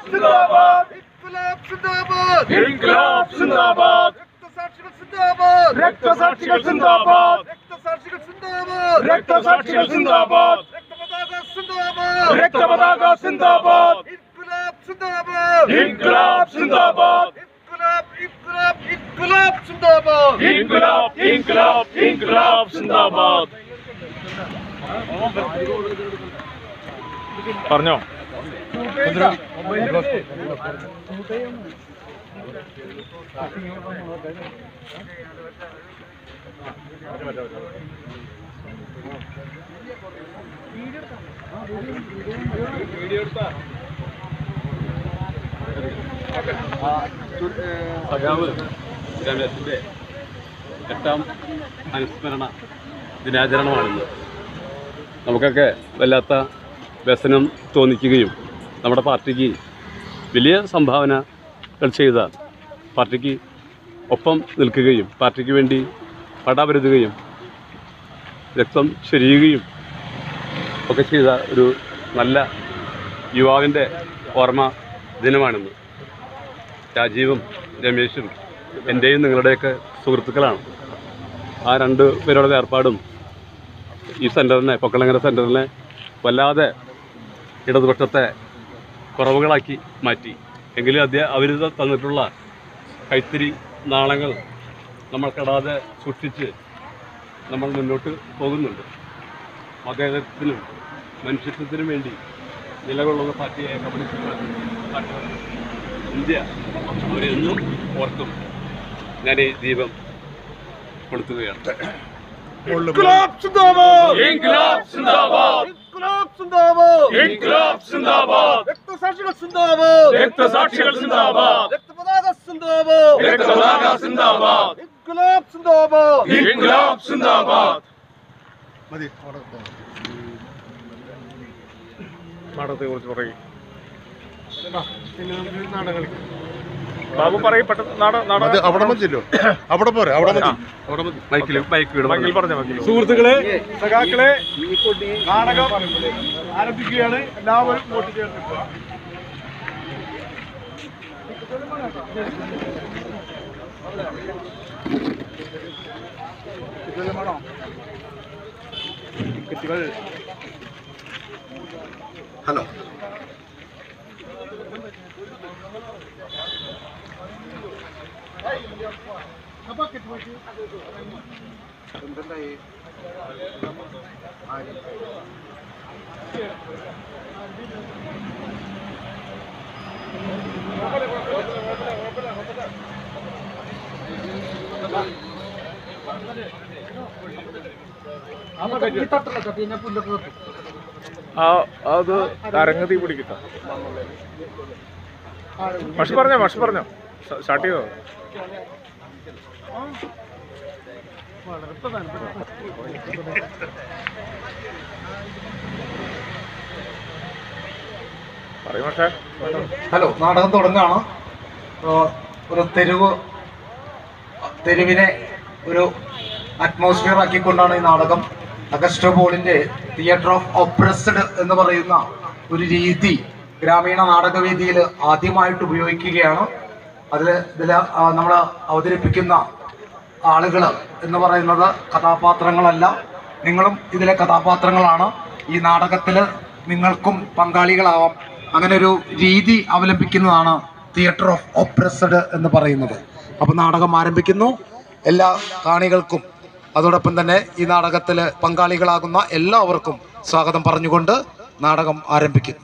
സിന്ദാബാദ് ഇൻക്ലാബ് സിന്ദാബാദ് ഇൻക്ലാബ് സിന്ദാബാദ് രക്തസാക്ഷികൾ സിന്ദാബാദ് രക്തസാക്ഷികൾ സിന്ദാബാദ് രക്തസാക്ഷികൾ സിന്ദാബാദ് രക്തസാക്ഷികൾ സിന്ദാബാദ് രക്തപതാക സിന്ദാബാദ് രക്തപതാക സിന്ദാബാദ് ഇൻക്ലാബ് സിന്ദാബാദ് ഇൻക്ലാബ് സിന്ദാബാദ് ഇൻക്ലാബ് ഇൻക്ലാബ് ഇൻക്ലാബ് സിന്ദാബാദ് ഇൻക്ലാബ് ഇൻക്ലാബ് ഇൻക്ലാബ് സിന്ദാബാദ് പറഞ്ഞോ സഖാവ് രമേശിന്റെ എട്ടാം അനുസ്മരണ ദിനാചരണമാണിന്ന് നമുക്കൊക്കെ വല്ലാത്ത വ്യസനം തോന്നിക്കുകയും നമ്മുടെ പാർട്ടിക്ക് വലിയ സംഭാവനകൾ ചെയ്ത പാർട്ടിക്ക് ഒപ്പം നിൽക്കുകയും പാർട്ടിക്ക് വേണ്ടി പടാപരുതുകയും രക്തം ചൊരിയുകയും ഒക്കെ ചെയ്ത ഒരു നല്ല യുവാവിൻ്റെ ഓർമ്മ ദിനമാണിന്ന് രാജീവും രമേശും എൻ്റെയും നിങ്ങളുടെയൊക്കെ സുഹൃത്തുക്കളാണ് ആ രണ്ട് പേരുടെ ഏർപ്പാടും ഈ സെൻറ്ററിനെ പൊക്കളങ്ങര സെൻറ്ററിനെ വല്ലാതെ ഇടതുപക്ഷത്തെ കുറവുകളാക്കി മാറ്റി എങ്കിലും അദ്ദേഹം അവർ തന്നിട്ടുള്ള കൈത്തിരി നാളങ്ങൾ നമ്മൾ കെടാതെ സൂക്ഷിച്ച് നമ്മൾ മുന്നോട്ട് പോകുന്നുണ്ട് മതേതരത്തിനും മനുഷ്യത്വത്തിനും വേണ്ടി നിലകൊള്ളുന്ന പാർട്ടിയെ കമ്മ്യൂണിസ്റ്റ് പാർട്ടി ഇന്ത്യ അവരെന്നും ഓർക്കും ഞാൻ ഈ ദീപം കൊടുത്തുകയാണ് ഇൻക്ലാബ് സിന്ദാബാദ് ഇൻക്ലാബ് സിന്ദാബാദ് ഇൻക്ലാബ് സിന്ദാബാദ് ഇൻക്ലാബ് സിന്ദാബാദ് രക്തസാക്ഷികൾ സിന്ദാബാദ് രക്തസാക്ഷികൾ സിന്ദാബാദ് രക്തപതാക സിന്ദാബാദ് രക്തപതാക സിന്ദാബാദ് ഇൻക്ലാബ് സിന്ദാബാദ് ഇൻക്ലാബ് സിന്ദാബാദ് നാടകത്തെ കുറിച്ച് പറയും ബാബു പറയും പെട്ടെന്ന് നാട നാട അത് അവിടെ മതിയല്ലോ അവിടെ പോരെ അവിടെ മതി അവിടെ മതി. മൈക്കിൽ മൈക്ക് വീട് മൈക്കിൽ പറഞ്ഞ മൈക്കിൽ സുഹൃത്തുക്കളെ സഖാക്കളെ നാടകം ആരംഭിക്കുകയാണ് എല്ലാവരും വോട്ട് ചേർന്നിട്ടുക ഹലോ ആ അത് തരങ്ങ് തീ പിടിക്കട്ട മഷി പറഞ്ഞോ മഷി പറഞ്ഞോ സ്റ്റാർട്ട് ചെയ്തോ പറയും പക്ഷേ ഹലോ നാടകം തുടങ്ങുകയാണ് ഏഹ് ഒരു തെരുവ് തെരുവിനെ ഒരു അറ്റ്മോസ്ഫിയർ ആക്കിക്കൊണ്ടാണ് ഈ നാടകം അഗസ്റ്റോ പോളിന്റെ തിയേറ്റർ ഓഫ് ഒപ്രസ്ഡ് എന്ന് പറയുന്ന ഒരു രീതി ഗ്രാമീണ നാടകവേദിയിൽ ആദ്യമായിട്ട് ഉപയോഗിക്കുകയാണ് അതിൽ ഇതിൽ നമ്മൾ അവതരിപ്പിക്കുന്ന ആളുകൾ എന്ന് പറയുന്നത് കഥാപാത്രങ്ങളല്ല നിങ്ങളും ഇതിലെ കഥാപാത്രങ്ങളാണ് ഈ നാടകത്തിൽ നിങ്ങൾക്കും പങ്കാളികളാവാം അങ്ങനെ ഒരു രീതി അവലംബിക്കുന്നതാണ് തിയേറ്റർ ഓഫ് ഒപ്രസ്ഡ് എന്ന് പറയുന്നത് അപ്പോൾ നാടകം ആരംഭിക്കുന്നു എല്ലാ കാണികൾക്കും അതോടൊപ്പം തന്നെ ഈ നാടകത്തിൽ പങ്കാളികളാകുന്ന എല്ലാവർക്കും സ്വാഗതം പറഞ്ഞുകൊണ്ട് നാടകം ആരംഭിക്കുന്നു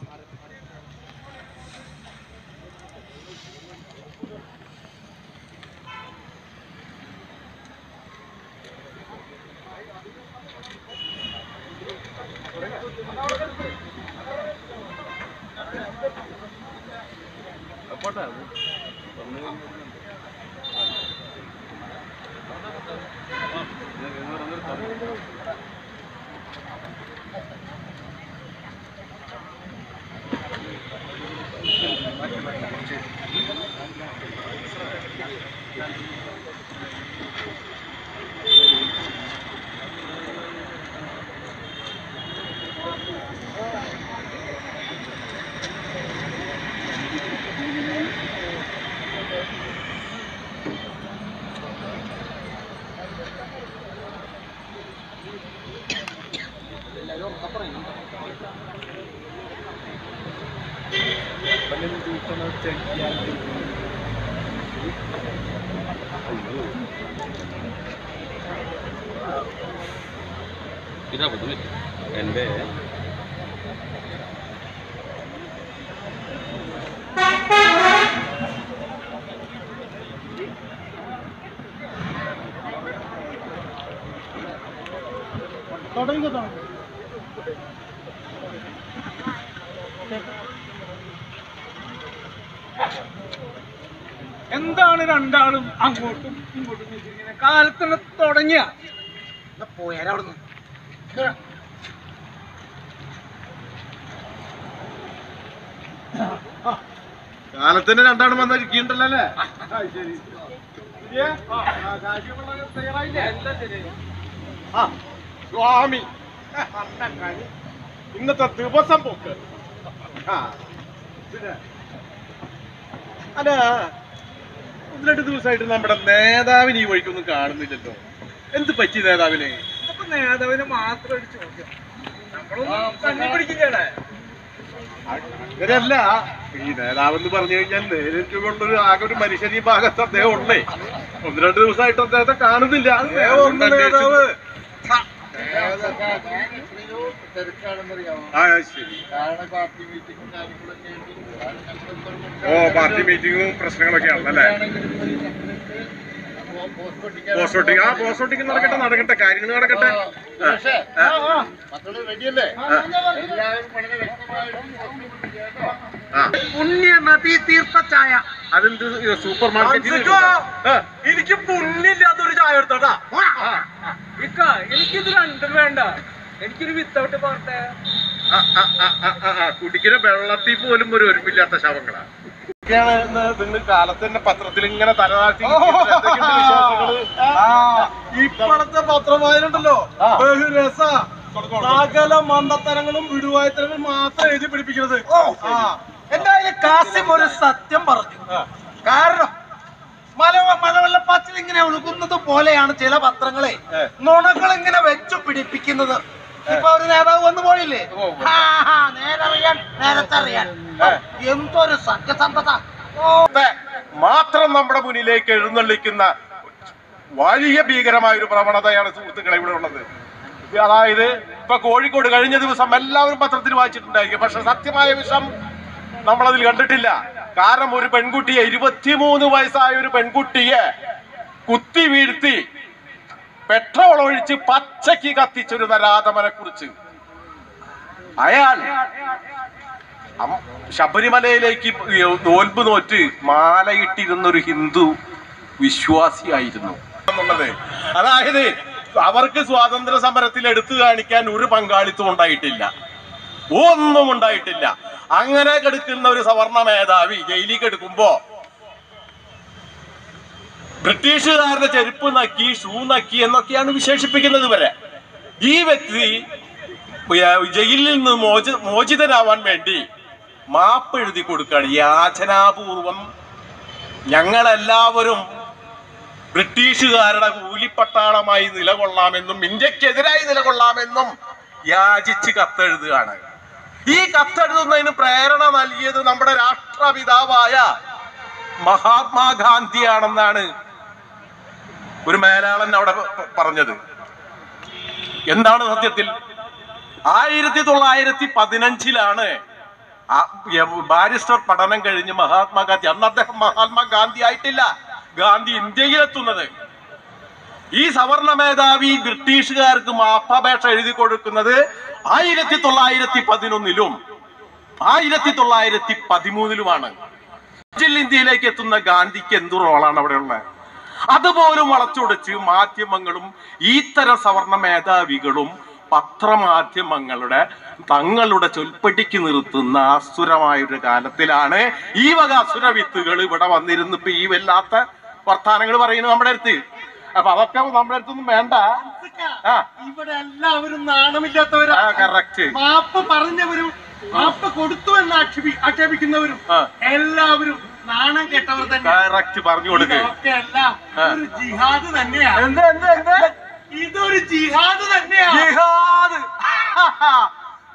ഇരുപത് മിനിറ്റ് എൻ്റെ എന്താണ് രണ്ടാളും അങ്ങോട്ടും ഇങ്ങോട്ടും ഇങ്ങനെ കാലത്തിന് തുടങ്ങിയ കാലത്തിന് രണ്ടാണ് വന്ന കിട്ടിയിട്ടുണ്ടല്ലോ അല്ലേ ആ സ്വാമി ഇന്നത്തെ ദിവസം പോക്ക് ആ പിന്നെ അല്ല ഒന്ന് രണ്ട് ദിവസമായിട്ട് നമ്മുടെ നേതാവിന് ഈ വഴിക്കൊന്നും കാണുന്നില്ലല്ലോ എന്ത് പറ്റി നേതാവിനെ അപ്പൊ നേതാവിന് മാത്രം ഒരു ചോദ്യം നമ്മളൊന്നും തന്നെ പിടിക്കില്ലേ അങ്ങനെയല്ല ഈ നേതാവ് എന്ന് പറഞ്ഞു കഴിഞ്ഞാൽ നേരിട്ട് കൊണ്ടൊരു ആകെ ഒരു മനുഷ്യൻ ഈ ഭാഗത്ത് അദ്ദേഹം ഉണ്ടേ ഒന്ന് രണ്ട് ദിവസമായിട്ട് അദ്ദേഹത്തെ കാണുന്നില്ല അതുകൊണ്ട് നേതാവ് ആ ശരി ഓ പാർട്ടി മീറ്റിങ്ങും പ്രശ്നങ്ങളൊക്കെ ആണല്ലേ പോസ്റ്റ് വോട്ടിംഗ് ആ പോസ്റ്റ് വോട്ടിംഗ് നടക്കട്ടെ നടക്കട്ടെ കാര്യങ്ങൾ നടക്കട്ടെ ആ, ആ, ആ. പുണ്യ നദി തീർത്ഥച്ചായ അതെന്ത് സൂപ്പർ മാർക്കറ്റിൽ എനിക്ക് പുണ്യില്ലാത്തൊരു ചായ എടുത്തോട്ടാ ഇക്ക എനിക്കിത് രണ്ടും വേണ്ട എനിക്കൊരു വിത്തൗട്ട് പോട്ടെ കുടിക്കുന്ന വെള്ളത്തിൽ പോലും ഒരു ഒരുമില്ലാത്ത ശവങ്ങളാ നിങ്ങൾ കാലത്ത് തന്നെ പത്രത്തിൽ ഇങ്ങനെ തലതാഴ്ത്തി ഇപ്പോഴത്തെ പത്രമായാലുണ്ടല്ലോ ബഹുരസ സകല മന്ദത്തരങ്ങളും വിടുവായത്തരങ്ങളും മാത്രം എഴുതി പിടിപ്പിക്കുന്നത് ആ. എന്തായാലും കാസിം ഒരു സത്യം പറഞ്ഞു കാരണം മല മലവെള്ളപ്പാച്ചിൽ ഇങ്ങനെ ഒഴുകുന്നത് പോലെയാണ് ചില പത്രങ്ങളെ നുണകൾ ഇങ്ങനെ വെച്ചു പിടിപ്പിക്കുന്നത് ഇപ്പൊ ഒരു നേതാവ് വന്നു പോയില്ലേ ആ, ആ, നേരെ അറിയാൻ നേരത്തെ അറിയാൻ എന്തൊരു സത്യസന്ധത മാത്രം നമ്മുടെ മുന്നിലേക്ക് എഴുന്നള്ളിക്കുന്ന വലിയ ഭീകരമായ ഒരു പ്രവണതയാണ് സുഹൃത്തുക്കളെ ഇവിടെ ഉള്ളത് അതായത് ഇപ്പൊ കോഴിക്കോട് കഴിഞ്ഞ ദിവസം എല്ലാവരും പത്രത്തിൽ വായിച്ചിട്ടുണ്ടായിരിക്കും പക്ഷെ സത്യമായ വിഷം നമ്മളതിൽ കണ്ടിട്ടില്ല കാരണം ഒരു പെൺകുട്ടിയെ ഇരുപത്തിമൂന്ന് വയസ്സായ ഒരു പെൺകുട്ടിയെ കുത്തി വീഴ്ത്തി പെട്രോൾ ഒഴിച്ച് പച്ചയ്ക്ക് കത്തിച്ചൊരു നരാധമനെ കുറിച്ച് അയാൾ അം- ശബരിമലയിലേക്ക് നോൽപ്പ് നോറ്റ് മാലയിട്ടിരുന്ന ഒരു ഹിന്ദു വിശ്വാസിയായിരുന്നു എന്നുള്ളത് അതായത് അവർക്ക് സ്വാതന്ത്ര്യ സമരത്തിൽ എടുത്തു കാണിക്കാൻ ഒരു പങ്കാളിത്തം ഉണ്ടായിട്ടില്ല ഒന്നും ഉണ്ടായിട്ടില്ല അങ്ങനെ കെടുക്കുന്ന ഒരു സവർണ മേധാവി ജയിലിൽ കെടുക്കുമ്പോ ബ്രിട്ടീഷുകാരുടെ ചെരുപ്പ് നക്കി ഷൂ നക്കി എന്നൊക്കെയാണ് വിശേഷിപ്പിക്കുന്നത് വരെ ഈ വ്യക്തി ഉയ- ജയിലിൽ നിന്ന് മോച മോചിതനാവാൻ വേണ്ടി മാപ്പ് എഴുതി കൊടുക്കുകയാണ് യാചനാപൂർവം ഞങ്ങളെല്ലാവരും ബ്രിട്ടീഷുകാരുടെ കൂലിപ്പട്ടാളമായി നിലകൊള്ളാമെന്നും ഇന്ത്യക്കെതിരായി നിലകൊള്ളാമെന്നും യാചിച്ച് കത്തെഴുതുകയാണ് ഈ കത്തെഴുതുന്നതിന് പ്രേരണ നൽകിയത് നമ്മുടെ രാഷ്ട്രപിതാവായ മഹാത്മാഗാന്ധിയാണെന്നാണ് ഒരു മേലാളൻ അവിടെ പ- പറഞ്ഞത് എന്താണ് സത്യത്തിൽ ആയിരത്തി തൊള്ളായിരത്തി പതിനഞ്ചിലാണ് ആ- യ- ബാരിസ്റ്റർ പഠനം കഴിഞ്ഞ് മഹാത്മാഗാന്ധി അന്ന് അദ്ദേഹം മഹാത്മാഗാന്ധി ആയിട്ടില്ല ഗാന്ധി ഇന്ത്യയിലെത്തുന്നത് ഈ സവർണ മേധാവി ബ്രിട്ടീഷുകാർക്ക് മാപ്പപേക്ഷ എഴുതി കൊടുക്കുന്നത് ആയിരത്തി തൊള്ളായിരത്തി പതിനൊന്നിലും ആയിരത്തി തൊള്ളായിരത്തി പതിമൂന്നിലുമാണ് ഡിജിറ്റൽ ഇന്ത്യയിലേക്ക് എത്തുന്ന ഗാന്ധിക്ക് എന്തു റോളാണ് അവിടെ ഉള്ളത് അതുപോലും വളച്ചൊടിച്ച് മാധ്യമങ്ങളും ഇത്തരം സവർണ മേധാവികളും പത്രമാധ്യമങ്ങളുടെ തങ്ങളുടെ ചൊൽപ്പടിക്ക് നിർത്തുന്ന അസുരമായ ഒരു കാലത്തിലാണ് ഈ വക അസുര വിത്തുകൾ ഇവിടെ വന്നിരുന്ന് ഇപ്പൊ ഈ വല്ലാത്ത വർത്താനങ്ങൾ പറയുന്നത് നമ്മുടെ അടുത്ത് അപ്പൊ അതൊക്കെ നമ്മുടെ അടുത്തൊന്നും വേണ്ട ആ ഇവിടെ എല്ലാവരും നാണമില്ലാത്തവരാ ആ കറക്റ്റ് മാപ്പ് പറഞ്ഞവരും മാപ്പ് കൊടുത്തു എന്ന് ആക്ഷേപി ആക്ഷേപിക്കുന്നവരും ആ. എല്ലാവരും നാണം കെട്ടവർ തന്നെ കറക്റ്റ് പറഞ്ഞു കൊടുക്ക് ഇതൊക്കെ എല്ലാം ആ. ഒരു ജിഹാദ് തന്നെയാണ് എന്ത് എന്ത് എന്ത് ഇതൊരു ജിഹാദ് തന്നെയാണ് ജിഹാദ്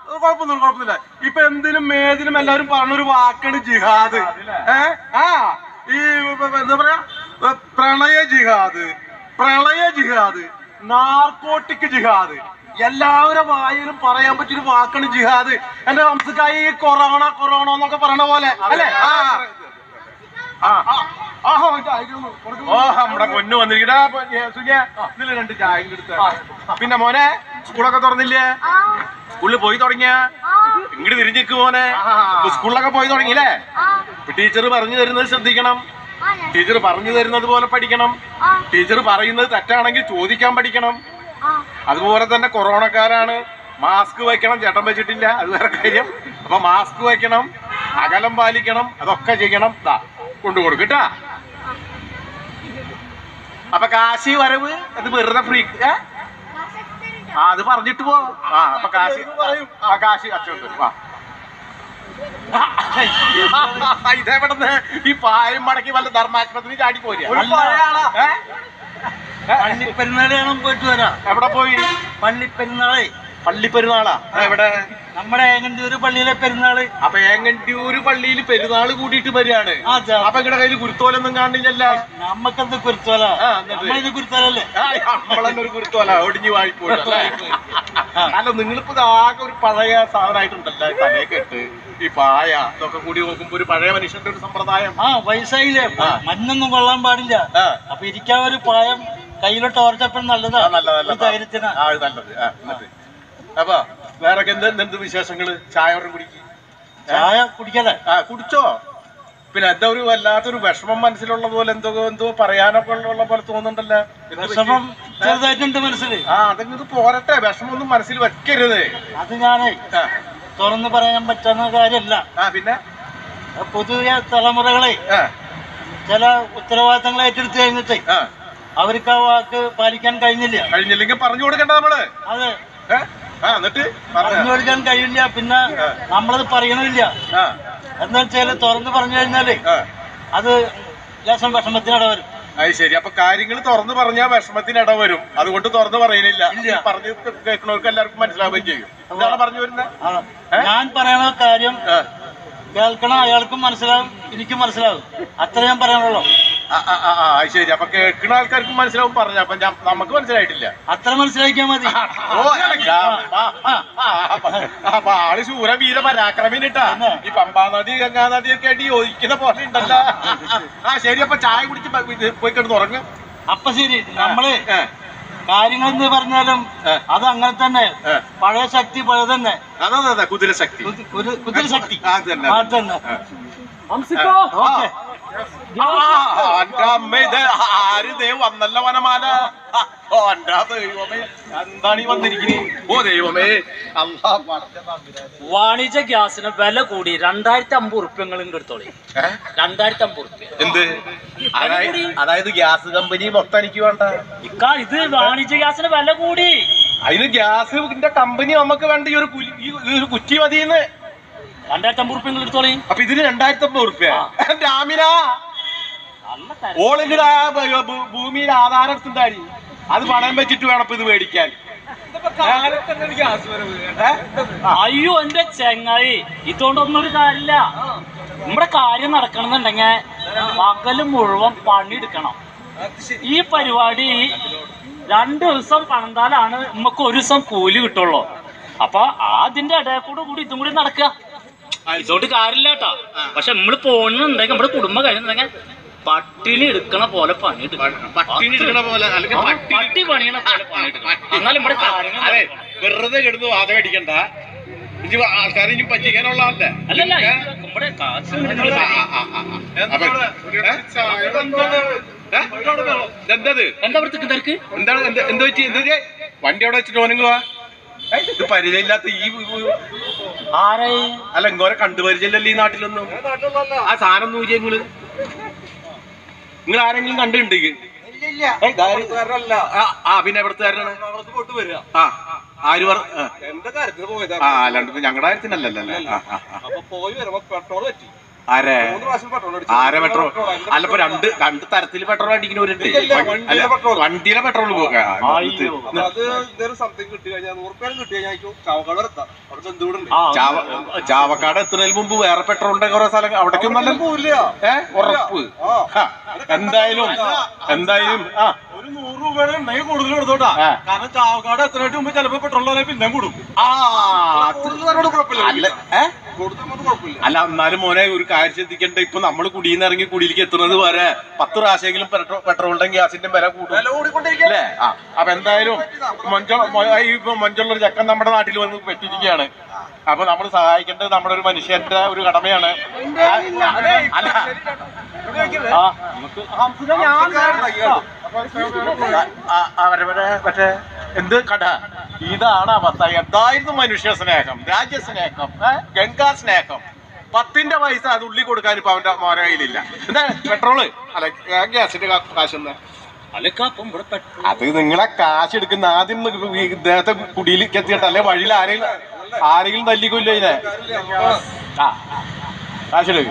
കുഴപ്പമൊന്നുമില്ല കുഴപ്പമൊന്നുമില്ല ഇപ്പൊ എന്തിനും ഏതിനും എല്ലാവരും പറഞ്ഞൊരു വാക്കാണ് ജിഹാദ് ഏ ആ ഈ ഇപ്പൊ എന്താ പറയാ ഏ, പ്രണയ ജിഹാദ് പ്രളയ ജിഹാദ് നാർക്കോട്ടിക് ജിഹാദ് എല്ലാവരും വായിലും പറയാൻ പറ്റിയൊരു വാക്കാണ് ജിഹാദ് എന്റെ വംശക്കായി ഈ കൊറോണ കൊറോണ എന്നൊക്കെ പറയണ പോലെ അല്ലേ ആ ആ ആ, ആ, ഇതായിരുന്നു. കൊടുക്ക്. ഓ നമ്മുടെ പൊന്നു വന്നിരിക്കടാ സുഖിയ ഇതില് രണ്ട് ചായ എടുത്ത പിന്നെ മോനെ സ്കൂളൊക്കെ തുറന്നില്ലേ സ്കൂളിൽ പോയി തുടങ്ങിയ ഇങ്ങോട്ട് തിരിഞ്ഞിക്ക് മോനെ ഇപ്പൊ സ്കൂളിലൊക്കെ പോയി തുടങ്ങിയില്ലേ ഇപ്പൊ ടീച്ചർ പറഞ്ഞു തരുന്നത് ശ്രദ്ധിക്കണം ടീച്ചർ പറഞ്ഞു തരുന്നത് പോലെ പഠിക്കണം ടീച്ചർ പറയുന്നത് തെറ്റാണെങ്കിൽ ചോദിക്കാൻ പഠിക്കണം അതുപോലെ തന്നെ കൊറോണക്കാരാണ് മാസ്ക് വെക്കണം ചേട്ടൻ വെച്ചിട്ടില്ല അത് വേറെ കാര്യം അപ്പൊ മാസ്ക് വെക്കണം അകലം പാലിക്കണം അതൊക്കെ ചെയ്യണം ദാ കൊണ്ടു കൊടുക്കട്ടാ അപ്പൊ കാശി വരവ് അത് വെറുതെ ഫ്രീ ഏ ആ അത് പറഞ്ഞിട്ട് പോ ആ അപ്പൊ കാശി പറയും ആ കാശി അച്ഛൻ തരും ആ ഇതെവിടുന്ന് ഈ പായം മടക്കി വല്ല ധർമാശുപത്രി ചാടി പോരുക ഒരു പഴയ ആളാ. ഏ? ഏ? പള്ളിപ്പെരുന്നാള് കാണാൻ പോയിട്ട് വരാം എവിടെ പോയി പള്ളിപ്പെരുന്നാളേ പള്ളി പെരുന്നാളാ എവിടെ നമ്മുടെ ഏങ്ങണ്ടൂര് പള്ളിയിലെ പെരുന്നാള് അപ്പൊ ഏങ്ങണ്ടിയൂര് പള്ളിയിൽ പെരുന്നാൾ കൂടിയിട്ട് വരികയാണ് ആ, ചാ. അപ്പൊ നിങ്ങളുടെ കയ്യിൽ കുരുത്തോലൊന്നും കാണില്ലല്ലോ നമ്മക്കെന്ത് കുരുത്തോല ആ, എന്നിട്ട്? നമ്മളിത് കുരുത്തോലല്ലേ നമ്മളന്നെ ഒരു കുരുത്തോല ഒടിഞ്ഞു വാഴിപ്പോയി അല്ല നിങ്ങളിപ്പോ ഇത് ആകെ ഒരു പഴയ സാധനമായിട്ടുണ്ടല്ലോ ഈ തലയൊക്കെ ഇട്ട് ഈ പായ ഇതൊക്കെ കൂടി നോക്കുമ്പോ ഒരു പഴയ മനുഷ്യന്റെ ഒരു സമ്പ്രദായം ആ വയസ്സായില്ലേ ആ. മഞ്ഞൊന്നും കൊള്ളാൻ പാടില്ല ആ. അപ്പൊ ഇരിക്കാൻ ഒരു പായം കയ്യിലോട്ട് ഓർച്ചപ്പം നല്ലതാ ആ, നല്ലത്, നല്ലത്. ഒരു ധൈര്യത്തിന് ആ അത് നല്ലത് ആ എന്നിട്ട് അപ്പൊ വേറെ എന്ത് എന്ത് വിശേഷങ്ങള് ചായ ഒരെണ്ണം കുടിക്കും ചായ കുടിക്കല്ലേ ആ കുടിച്ചോ പിന്നെ എന്താ ഒരു വല്ലാത്തൊരു വിഷമം മനസ്സിലുള്ള പോലെ എന്തോ എന്തോ പറയാനൊക്കെ ഉള്ള പോലെ തോന്നുന്നുണ്ടല്ലോ എന്ത് പറ്റി? വിഷമം ചെറുതായിട്ടുണ്ട് മനസ്സില് ആ അതങ്ങ് പോരട്ടെ വിഷമൊന്നും മനസ്സിൽ വെക്കരുത് അത് ഞാനേ ആ, തുറന്നു പറയാൻ പറ്റുന്ന കാര്യമല്ല ആ പിന്നെ പുതിയ തലമുറകളെ ആ, ചില ഉത്തരവാദിത്തങ്ങൾ ഏറ്റെടുത്ത് കഴിഞ്ഞിട്ട് ആ, അവർക്ക് ആ വാക്ക് പാലിക്കാൻ കഴിഞ്ഞില്ല കഴിഞ്ഞില്ലെങ്കിൽ പറഞ്ഞു കൊടുക്കണ്ട നമ്മള് അത് ഏ? ആ എന്നിട്ട് പറഞ്ഞ പറഞ്ഞു കൊടുക്കാൻ കഴിയില്ല പിന്നെ നമ്മളത് പറയണില്ല ആ എന്താ വെച്ചാല് തുറന്ന് പറഞ്ഞു കഴിഞ്ഞാല് ആ അത് ലേശം വിഷമത്തിനിട വരും അത് ശരി അപ്പൊ കാര്യങ്ങൾ തുറന്നു പറഞ്ഞാൽ വിഷമത്തിന് ഇട വരും അതുകൊണ്ട് തുറന്നു പറയുന്നില്ല ഇല്ല. പറഞ്ഞു കേൾക്കുന്നവർക്ക് എല്ലാവർക്കും മനസ്സിലാവുകയും ചെയ്യും എന്താണ് പറഞ്ഞു വരുന്നത് ആ, ഞാൻ പറയണ കാര്യം ആ, കേൾക്കണം അയാൾക്കും മനസ്സിലാവും എനിക്കും മനസ്സിലാവും അത്ര ഞാൻ പറയാനുള്ളൂ ആ, ആ, ആ, ആ, അത് ശരി അപ്പൊ കേൾക്കുന്ന ആൾക്കാർക്കും മനസ്സിലാവും പറഞ്ഞ അപ്പൊ ഞാൻ നമുക്ക് മനസ്സിലായിട്ടില്ല അത്ര മനസ്സിലാക്കിയാൽ മതി ഓ, ആ, ആ, ആ, ആ, അപ്പൊ അപ്പൊ ആള് ശൂര വീര പരാക്രമിനിട്ടാ ഈ പമ്പാ നദി ഗംഗാ നദി ഒക്കെ ആയിട്ട് യോജിക്കുന്ന പോലെ ഉണ്ടല്ലോ ആ ശരി അപ്പൊ ചായ കുടിച്ച് പ- ഇത് പോയി കിടന്ന് ഉറങ്ങും അപ്പൊ ശരി നമ്മള് ഏ, കാര്യങ്ങൾ എന്ന് പറഞ്ഞാലും ഏ. അത് അങ്ങനെ തന്നെ ഏ. പഴയ ശക്തി പഴയ തന്നെ അതെ അതെ അതെ കുതിര ശക്തി കുതി- കുതി- കുതിര ശക്തി ആ, അത് തന്നെ. അത് തന്നെ ആ. ഓക്കെ ആ, അന്റെ അമ്മ ഇത് ആര് ദേ വന്നല്ല വനമാല ഓ അന്റെ ദൈവമേ എന്താണ് ഈ വന്നിരിക്കുന്നത് ഓ ദൈവമേ അല്ലാ പടച്ച തമ്പുരാനെ. വാണിജ്യ ഗ്യാസിന് വില കൂടി രണ്ടായിരത്തി അമ്പത് ഉറുപ്പ്യങ്ങൾ എടുത്തോളി ഏ? രണ്ടായിരത്തി അമ്പത് ഉറുപ്പ്യ എന്ത് അതായത് അതായത് ഗ്യാസ് കമ്പനി മൊത്തം എനിക്ക് വേണ്ട ഇക്ക ഇത് വാണിജ്യ ഗ്യാസിന് വില കൂടി അതിന് ഗ്യാസിന്റെ കമ്പനി നമുക്ക് വേണ്ട ഈ ഒരു കുലി- ഈ ഒരു കുറ്റി മതിയെന്ന് രണ്ടായിരത്തി അമ്പത് ഉറുപ്പ്യങ്ങൾ എടുത്തോളി അപ്പൊ ഇതിന് രണ്ടായിരത്തി അമ്പത് റുപ്യ രാമിന നല്ല തര- ഓളിന്റെ ആ ഭ- ഭൂ- ഭൂമിയിൽ ആധാരം എടുത്തുണ്ടായി അത് പണയം വെച്ചിട്ട് വേണം ഇപ്പൊ ഇത് മേടിക്കാൻ ഏ? ആ, അയ്യോ എന്റെ ചെങ്ങായി ഇതുകൊണ്ടൊന്നും ഒരു കാര്യമില്ല നമ്മുടെ കാര്യം നടക്കണമെന്നുണ്ടെങ്കിൽ പകല് മുഴുവൻ പണിയെടുക്കണം ഈ പരിപാടി രണ്ട് ദിവസം പണിതാലാണ് നമുക്ക് ഒരു ദിവസം കൂലി കിട്ടുള്ളൂ അപ്പൊ അതിന്റെ ഇടയിൽ കൂടെ കൂടി ഇതും കൂടി നടക്കുക ഇതുകൊണ്ട് കാര്യമില്ല കേട്ടോ പക്ഷെ നമ്മള് പോകുന്നുണ്ടെങ്കിൽ നമ്മുടെ കുടുംബം കഴിയുന്നുണ്ടെങ്കിൽ പട്ടിണി എടുക്കണ പോലെ പണിയെടുക്കണം പട്ടിണി എടുക്കണ പോലെ അല്ലെങ്കിൽ ആ, പട്ടിണി പട്ടി പണിയണ പോലെ പണിയെടുക്കണം എന്നാലും നമ്മുടെ കാര്യങ്ങൾ അതെ നടക്കണം. വെറുതെ കിടന്ന് വാദം അടിക്കണ്ട ഇനി ആൾക്കാരെ ഇനി പറ്റിക്കാനുള്ളതല്ലേ അല്ലല്ല ഇത് നമ്മുടെ കാശ് നിങ്ങൾ ആ, ആ, ആ, ആ. അപ്പൊ, ഏ? ഏ? ഇതെന്തത് എന്താ ഇവിടെ തിരക്ക് എന്താണ് എന്ത് എന്ത് പറ്റി എന്ത് പറ്റി? വണ്ടി അവിടെ വെച്ചിട്ട് ഓനെങ്കുവാ ഇത് പരിചയമില്ലാത്ത ഈ ആരായി അല്ല ഇങ്ങോരെ കണ്ടു പരിചയമില്ലല്ലോ ഈ നാട്ടിലൊന്നും ആ സാധനം നൂരിയ നിങ്ങള് നിങ്ങൾ ആരെങ്കിലും കണ്ടിട്ടുണ്ട് ഏയ്, ഇതാര്? ആ, ആ പിന്നെ എവിടത്തുകാരനാണ് ആ ആര് പറ ആ. ആ അല്ലാണ്ട് ഇപ്പൊ ഞങ്ങളുടെ കാര്യത്തിനല്ലല്ലോ അല്ലേ? ആ, ആ, ആ. അപ്പൊ പോയി വരുമ്പോ പെട്രോൾ പറ്റി ആരെ മൂന്ന് പ്രാവശ്യം പെട്രോൾ അടിച്ചു ആരെ പെട്രോൾ അല്ല ഇപ്പൊ രണ്ട് രണ്ട് തരത്തിൽ പെട്രോൾ അടിക്കുന്നവരുണ്ട് അല്ല വണ്ടിയിലെ പെട്രോൾ അയ്യോ. അത് എന്തേലും സംതിങ് കിട്ടി കഴിഞ്ഞാൽ നൂറുപേരും കിട്ടി കഴിഞ്ഞാൽ ചാവക്കാട് വരെ എത്താം അവിടെ ബന്ധുവിടുണ്ട് ആ, ചാവക്കാട് എത്തുന്നതിന് മുമ്പ് വേറെ പെട്രോളിന്റെ കുറെ സ്ഥലം അവിടേക്കും നല്ല പോവില്ല ഏ ഉറപ്പ് ഹാ, എന്തായാലും എന്തായാലും ആ ഒരു നൂറ് രൂപയുടെ ഉണ്ടെങ്കിൽ കൂടുതൽ കൊടുത്തോട്ടാ ആ. കാരണം ചാവക്കാട് എത്രയായിട്ട് മുമ്പ് ചിലപ്പോ പെട്രോൾ വില പിന്നെ കൂടും ആ അത് അല്ല ഏ കൊടുത്താൽ കുഴപ്പമില്ല അല്ല എന്നാലും മോനെ ഒരു കാര്യം ശ്രദ്ധിക്കണ്ട ഇപ്പൊ നമ്മൾ കുടിയിൽ നിന്ന് ഇറങ്ങി കുടിയിലേക്ക് എത്തുന്നത് വരെ പത്ത് പ്രാവശ്യമെങ്കിലും പെട്രോൾ പെട്രോളിന്റെ ഗ്യാസിന്റെ വില കൂടും വില കൂടിക്കൊണ്ടിരിക്കുക അല്ലേ ആ അപ്പൊ എന്തായാലും മൊഞ്ച മൊ- ഈ ഇപ്പൊ മൊഞ്ചുള്ള ഒരു ചക്കൻ നമ്മുടെ നാട്ടിൽ വന്ന് പറ്റിയിരിക്കുകയാണ് അപ്പൊ നമ്മൾ സഹായിക്കേണ്ടത് നമ്മുടെ ഒരു മനുഷ്യന്റെ ഒരു കടമയാണ് അല്ല ആ, നമുക്ക് ആ, അവരവരെ മറ്റേ എന്ത് കട ഇതാണ് അവസ്ഥ എന്തായിരുന്നു മനുഷ്യ സ്നേഹം രാജ്യസ്നേഹം ഏ? ഗംഗാ സ്നേഹം പത്തിന്റെ പൈസ അത് ഉള്ളി കൊടുക്കാൻ ഇപ്പൊ അവന്റെ മോനെ കയ്യിലില്ല എന്താ പെട്രോള് അല്ല ആ ഗ്യാസിന്റെ കാ- കാശ് എന്താ അലക്ക അപ്പം ഇവിടെ പെട്രോൾ അത് നിങ്ങളെ കാശ് എടുക്കുന്ന ആദ്യം ഈ ഇദ്ദേഹത്തെ കുടിയിലേക്ക് എത്തിയിട്ട് അല്ലെ വഴിയിൽ ആരെങ്കിലും ആരെങ്കിലും തല്ലിക്കൊല്ലോ ഇതിനെ ആ കാശ് എടുക്ക്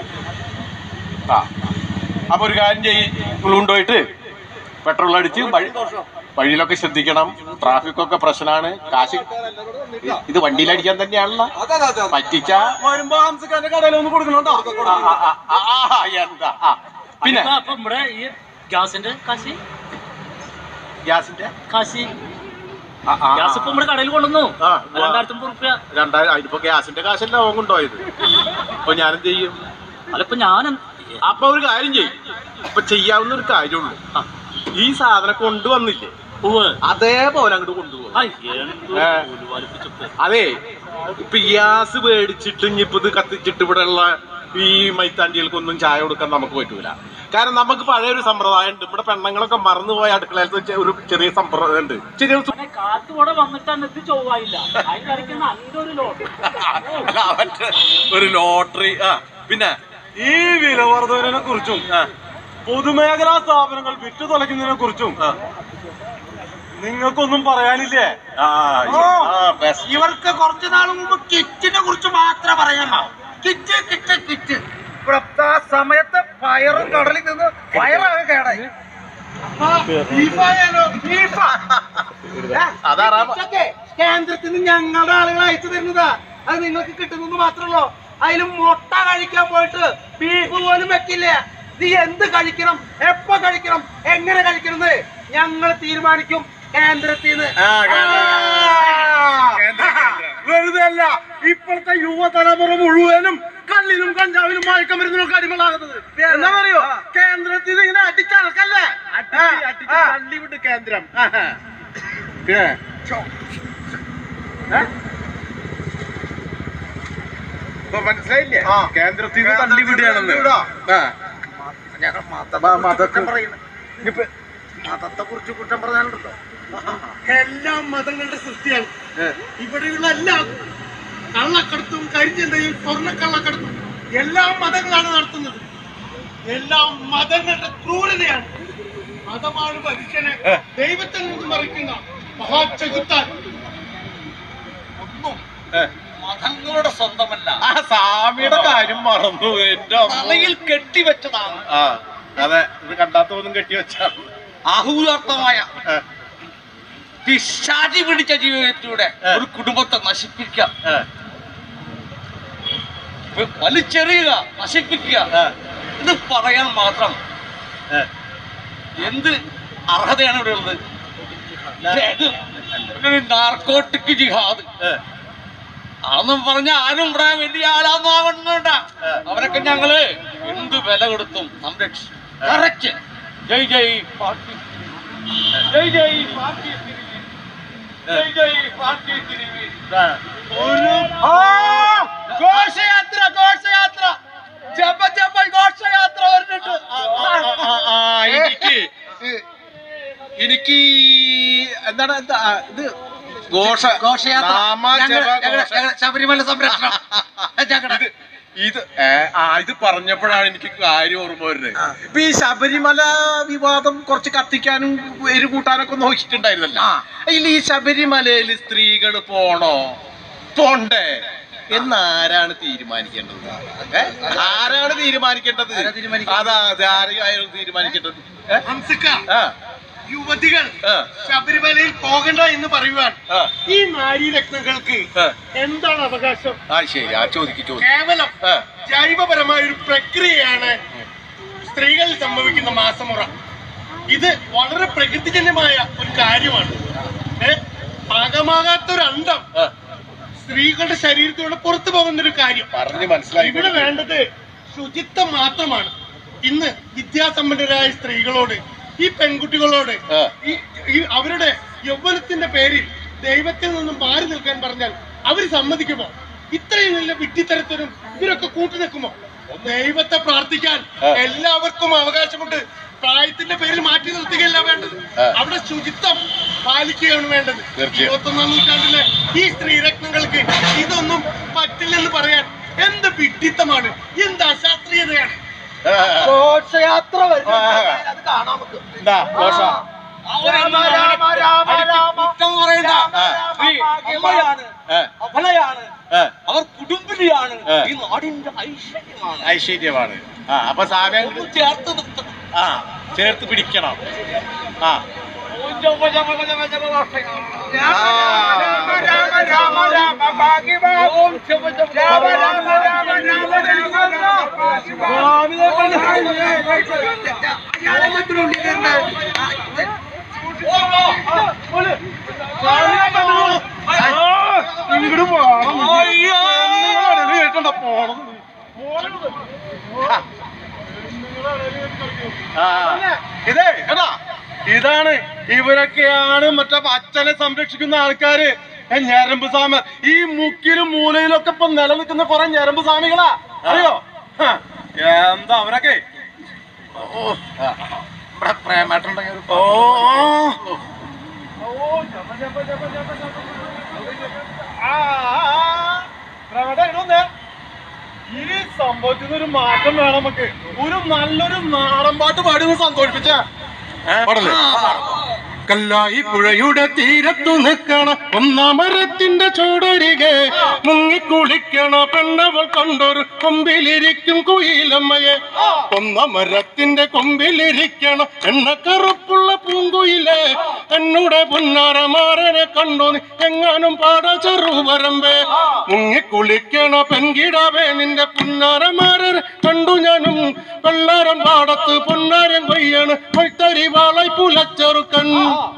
ആ അപ്പൊ ഒരു കാര്യം ചെയ്യ് നിങ്ങൾ കൊണ്ടുപോയിട്ട് പെട്രോൾ അടിച്ച് വഴി വഴിയിലൊക്കെ ശ്രദ്ധിക്കണം ട്രാഫിക് ഒക്കെ പ്രശ്നമാണ് കാശ് ഇത് വണ്ടിയിൽ അടിക്കാൻ തന്നെയാണല്ലോ അതെ അതെ അതെ പറ്റിച്ച വരുമ്പോ ഹംസക്കാരന്റെ കടയിൽ ഒന്ന് കൊടുക്കണോട്ടോ ആ, ആ, ആ, ആ, എന്താ ആ പിന്നെ അലക്ക അപ്പം ഇവിടെ ഈ ഗ്യാസിന്റെ കാശി ഗ്യാസിന്റെ കാശി ആ, ആ, ആ. ഗ്യാസ് ഇപ്പൊ നമ്മുടെ കടയിൽ കൊള്ളുന്നു ആ, രണ്ടായിരത്തി അമ്പത് റുപ്യ രണ്ടായിരം അതിപ്പോ ഗ്യാസിന്റെ കാശല്ല അവൻ കൊണ്ടുപോയത് അപ്പൊ ഞാനെന്ത് ചെയ്യും അല്ല ഇപ്പൊ ഞാൻ അപ്പൊ ഒരു കാര്യം ചെയ്യും ഇപ്പൊ ചെയ്യാവുന്ന ഒരു കാര്യമുള്ളൂ ഈ സാധനം കൊണ്ടുവന്നില്ലേ അതേപോലെ അങ്ങോട്ട് കൊണ്ടുപോകും ഏ. അതെ ഇപ്പൊ ഗ്യാസ് മേടിച്ചിട്ട് ഇനിയിപ്പോ ഇത് കത്തിച്ചിട്ട് ഇവിടെ ഉള്ള ഈ മൈത്താണ്ടികൾക്കൊന്നും ചായ കൊടുക്കാൻ നമുക്ക് പറ്റൂല കാരണം നമുക്ക് പഴയ ഒരു സമ്പ്രദായം ഉണ്ട് ഇവിടെ പെണ്ണുങ്ങളൊക്കെ മറന്നുപോയ അടുക്കളയിലത്തെ ചെ- ഒരു ചെറിയ സമ്പ്രദായം ഉണ്ട് ചെറിയ സു- കാറ്റ് കൂടെ വന്നിട്ടാണ് ഇത് ചൊവ്വായില്ല അതിനിടയ്ക്ക് നല്ലൊരു ലോട്ട് അല്ല, അവന്റെ ഒരു ലോട്ടറി ആ പിന്നെ ഈ വില വർധനവിനെ കുറിച്ചും ആ, പൊതുമേഖലാ സ്ഥാപനങ്ങൾ വിറ്റു തുലയ്ക്കുന്നതിനെ കുറിച്ചും ആ. നിങ്ങൾക്കൊന്നും പറയാനില്ലേ ആ, ആ, best. ഇവർക്ക് കുറച്ചു നാൾ മുമ്പ് കിറ്റിനെ കുറിച്ച് മാത്രമേ പറയാനോ കിറ്റ് കിറ്റ് കിറ്റ് ഇവിടുത്തെ ആ സമയത്ത് പയറും കടലിൽ നിന്ന് പയറാകെ കേടായി അപ്പൊ ബീഫായാലോ? ബീഫ. ഏ, അതാറാ കിറ്റൊക്കെ കേന്ദ്രത്തിൽ നിന്ന് ഞങ്ങളുടെ ആളുകൾ അയച്ചു തരുന്നതാ അത് നിങ്ങൾക്ക് കിട്ടുന്നത് മാത്രമല്ലോ അതിലും മുട്ട കഴിക്കാൻ പോയിട്ട് ബീഫ് പോലും വെക്കില്ല നീ എന്ത് കഴിക്കണം എപ്പോ കഴിക്കണം എങ്ങനെ കഴിക്കണം എന്ന് ഞങ്ങൾ തീരുമാനിക്കും കേന്ദ്രത്തിൽ നിന്ന് ആ, കേന്ദ്രം. വെറുതെ അല്ല ഇപ്പോഴത്തെ യുവതലമുറ മുഴുവനും കള്ളിനും കഞ്ചാവിനും മയക്കമരുന്നിനും അടിമകളാകുന്നത് എന്താ പറയോ കേന്ദ്രത്തിൽ നിന്ന് ഇങ്ങനെ അടിച്ചടക്കല്ലേ തള്ളിവിട്ട് കേന്ദ്രം ഇപ്പൊ മനസ്സിലായില്ലേ കേന്ദ്രത്തിൽ നിന്ന് തള്ളിവിടുകയാണെന്ന് ആ. ഞങ്ങൾ മ- മതത്തെ- കുറ്റം പറയുന്നു മതത്തെ കുറിച്ച് കുറ്റം പറഞ്ഞാലുണ്ടല്ലോ എല്ലാ മതങ്ങളുടെ സൃഷ്ടിയാണ് ഇവിടെയുള്ള എല്ലാ കള്ളക്കടത്തും കരിഞ്ചന്തയും സ്വർണ്ണക്കള്ളക്കടത്തും എല്ലാ മതങ്ങളാണ് നടത്തുന്നത് എല്ലാ മതങ്ങളുടെ ക്രൂരതയാണ് മതമാണ് മനുഷ്യനെ ദൈവത്തിൽ നിന്ന് മറിക്കുന്ന മഹാചകുത്താൻ ഒന്നും മതങ്ങളുടെ സ്വന്തമല്ല ആ സ്വാമിയുടെ കാര്യം മറന്നു എന്റെ അമ്മോ. തലയിൽ കെട്ടിവെച്ചതാണ് ആ അതെ ഇത് കണ്ടാത്തൊന്നും കെട്ടിവെച്ചാണ് ആഹൂതാർത്ഥമായ ആ, പിശാചി പിടിച്ച ജീവിതത്തിലൂടെ ഏ. ഒരു കുടുംബത്തെ നശിപ്പിക്കുക ആ, വലിച്ചെറിയുക നശിപ്പിക്കുക ആ, ഇത് പറയാൻ മാത്രം ആ. എന്ത് അർഹതയാണ് ഇവിടെ ഉള്ളത് ഇത് ഒരു നാർക്കോട്ടിക് ജിഹാദ് ആ. അതൊന്നും പറഞ്ഞ ആരും ഇവിടെ വലിയ ആളാന്നാവണ്ട ഏ. അവരൊക്കെ ഞങ്ങള് എന്ത് വില കൊടുത്തും സംരക്ഷിക്കും കറക്റ്റ് ജയ് ജയ് പാർട്ടി ജയ് ജയ് പാർട്ടി തിരുവി. ജയ് ജയ് പാർട്ടി തിരുവി. ആ. ഘോഷയാത്ര ഘോഷയാത്ര ജപ ജപ ഘോഷയാത്ര വരുന്നുണ്ട് ആ, ആ, ആ, എനിക്ക് എനിക്ക് എന്താണ് എന്താ ആ, ഇത് ഘോഷ ഘോഷയാത്ര നാമ ഞങ്ങൾ- ജപ ഞങ്ങൾ- ഘോഷ. ഞങ്ങൾ ശബരിമല സംരക്ഷണം ഞങ്ങളുടെ ഇത് ഇത് ഏ, ആ ഇത് പറഞ്ഞപ്പോഴാണ് എനിക്ക് കാര്യം ഓർമ്മ വരുന്നത് ഇപ്പൊ ഈ ശബരിമല വിവാദം കുറച്ച് കത്തിക്കാനും എരു കൂട്ടാനൊക്കെ നോക്കിയിട്ടുണ്ടായിരുന്നല്ലോ അതിൽ ഈ ശബരിമലയിൽ സ്ത്രീകൾ പോണോ പോണ്ടേ എന്നാരാണ് തീരുമാനിക്കേണ്ടത് ഏ? ആരാണ് തീരുമാനിക്കേണ്ടത് അതാ അത് ആരെയായാലും തീരുമാനിക്കേണ്ടത് ഏ? ഹംസക്ക ആ, യുവതികൾ ആ, ശബരിമലയിൽ പോകണ്ട എന്ന് പറയുവാൻ ആ, ഈ നാരീരത്നങ്ങൾക്ക് ആ. എന്താണ് അവകാശം ആ ശരി ആ ചോദിക്ക് ചോദിക്ക് കേവലം ആ, ജൈവപരമായ ഒരു പ്രക്രിയയാണ് സ്ത്രീകളിൽ സംഭവിക്കുന്ന മാസമുറ ഇത് വളരെ പ്രകൃതിജന്യമായ ഒരു കാര്യമാണ് ഏ? പാകമാകാത്ത ഒരു അന്തം ആ. സ്ത്രീകളുടെ ശരീരത്തിലൂടെ പുറത്തു പോകുന്ന ഒരു കാര്യം പറഞ്ഞ് മനസ്സിലായി ഇവിടെ വേണ്ടത് ശുചിത്വം മാത്രമാണ് ഇന്ന് വിദ്യാസമ്പന്നരായ സ്ത്രീകളോട് ഈ പെൺകുട്ടികളോട് ആ. ഈ ഈ അവരുടെ യൗവനത്തിന്റെ പേരിൽ ദൈവത്തിൽ നിന്നും മാറി നിൽക്കാൻ പറഞ്ഞാൽ അവർ സമ്മതിക്കുമോ ഇത്രയും നല്ല വിഡ്ഢിത്തരത്തിനും ഇവരൊക്കെ കൂട്ടു നിൽക്കുമോ ദൈവത്തെ പ്രാർത്ഥിക്കാൻ ആ. എല്ലാവർക്കും അവകാശമുണ്ട് പ്രായത്തിന്റെ പേരിൽ മാറ്റി നിർത്തുകയല്ല വേണ്ടത് ആ. അവിടെ ശുചിത്വം പാലിക്കുകയാണ് വേണ്ടത് തീർച്ചയായും. ഇരുപത്തൊന്നാം നൂറ്റാണ്ടിലെ ഈ സ്ത്രീരത്നങ്ങൾക്ക് ഇതൊന്നും പറ്റില്ലെന്ന് പറയാൻ എന്ത് വിഡ്ഢിത്തമാണ് എന്ത് അശാസ്ത്രീയതയാണ് ആ, ഘോഷയാത്ര വരുന്നു ആ. അത് കാണാം നമുക്ക് ഇതാ, ദോശ. രാമ രാമ രാമ രാമ ആ, അമ്മയാണ് ആ, അഭലയാണ് ആ. അവർ കുടുംബിനിയാണ് ആ. ഈ നാടിന്റെ ഐശ്വര്യമാണ് ഐശ്വര്യമാണ് ആ അപ്പൊ സാമ്യം ഒന്ന് ചേർത്ത് നിർത്തണം ആ ചേർത്ത് പിടിക്കണം ആ ഇങ്ങോട്ട് പോണം ആ ഇതേ കേട്ടാ ഇതാണ് ഇവരൊക്കെയാണ് മറ്റേ അച്ഛനെ സംരക്ഷിക്കുന്ന ആൾക്കാര് ഏ, ഞരമ്പ് സ്വാമി ഈ മുക്കിലും മൂലയിലും ഒക്കെ ഇപ്പൊ നിലനിൽക്കുന്ന കുറെ ഞരമ്പ് സ്വാമികളാ അറിയോ ഹ, എന്താ അവരൊക്കെ ഇവിടെ പ്രേമേട്ടുണ്ടെങ്കിൽ ഒരു ഓ ഈ സംഭവത്തിന് ഒരു മാറ്റം വേണം നമുക്ക് ഒരു നല്ലൊരു നാടൻ പാട്ട് പാടി ഒന്ന് സന്തോഷിപ്പിച്ച കല്ലായി പുഴയുടെ തീരത്തു നിൽക്കണ ഒന്നാമരത്തിന്റെ ചൂടരികെ മുങ്ങിക്കുളിക്കണ പെണ്ണവൾ കൊണ്ടൊരു കൊമ്പിലിരിക്കും കുയിലമ്മയെ ഒന്നമരത്തിന്റെ കൊമ്പിലിരിക്കണ എണ്ണക്കറുപ്പുള്ള പൂങ്കുയിലെ എന്നുടെ പുന്നാരമാരനെ കണ്ടു നീ എങ്ങാനും പാട ചെറുവരമ്പേ മുങ്ങിക്കുളിക്കണ പെൺകിടാവേ നിന്റെ പുന്നാരമാരനെ കണ്ടു ഞാനും വെള്ളാരം പാടത്ത് പൊന്നാരം കൊയ്യാണ് കൊയ്ത്തരി വാളായി പുലച്ചെറുക്കൻ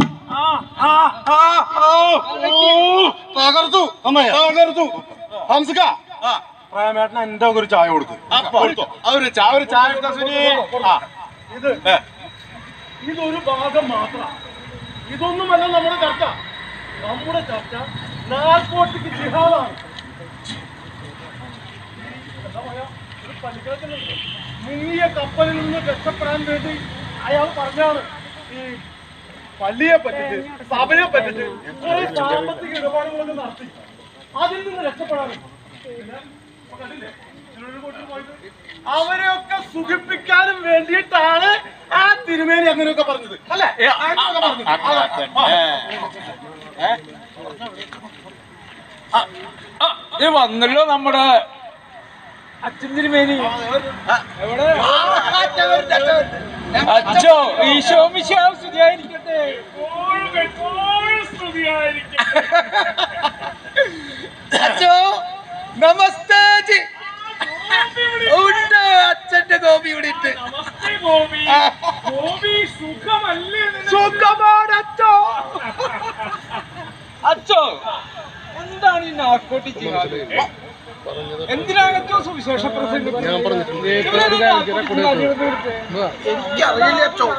തകർത്തു തകർത്തു ഹംസക പ്രേമേട്ടൻ എന്റെ ഒരു ചായ കൊടുത്തു ഒരു ചാ ഒരു ചായ എടുത്താ സുനി. ആ ഇത് ഇതൊരു ഭാഗം മാത്രം ഇതൊന്നുമല്ല നമ്മുടെ ചർച്ച നമ്മുടെ ചർച്ച നാർക്കോട്ടിക് ജിഹാദാണ് എന്താ പറയാ, ഒരു പള്ളിക്കകത്തിലുണ്ട്. മുങ്ങിയ കപ്പലിൽ നിന്ന് രക്ഷപ്പെടാൻ വേണ്ടി അയാൾ പറഞ്ഞാണ് ഈ പള്ളിയെ പറ്റിച്ച് സഭയെ പറ്റിച്ച് കുറെ സാമ്പത്തിക ഇടപാടുകളൊക്കെ നടത്തി അതിൽ നിന്ന് രക്ഷപ്പെടാൻ പിന്നെ ഇപ്പൊ കണ്ടില്ലേ? തിരുവനന്തപുരത്ത് പോയിട്ട് അവരെയൊക്കെ സുഖിപ്പിക്കാനും വേണ്ടിയിട്ടാണ് ആ തിരുമേനി അങ്ങനെയൊക്കെ പറഞ്ഞത് അല്ലേ അങ്ങനെയൊക്കെ പറഞ്ഞത് അതെ. ആ. ഇത് വന്നല്ലോ നമ്മുടെ അച്ഛൻ തിരുമേനി എവിടെ അച്ഛോ ഈശോ മിശിഹാ സ്തുതിയായിരിക്കട്ടെ അച്ഛോ നമസ്തേ ജി ഉണ്ട് അച്ഛന്റെ ഗോപി ഇവിടെ ഉണ്ട് സുഖമാണ് അച്ഛോ അച്ഛോ എന്താണ് ഈ നാർക്കോട്ടിക് ജിഹാദ് എന്തിനാകത്തോ സുവിശേഷ പ്രസംഗം എനിക്കറിയില്ല അച്ഛോ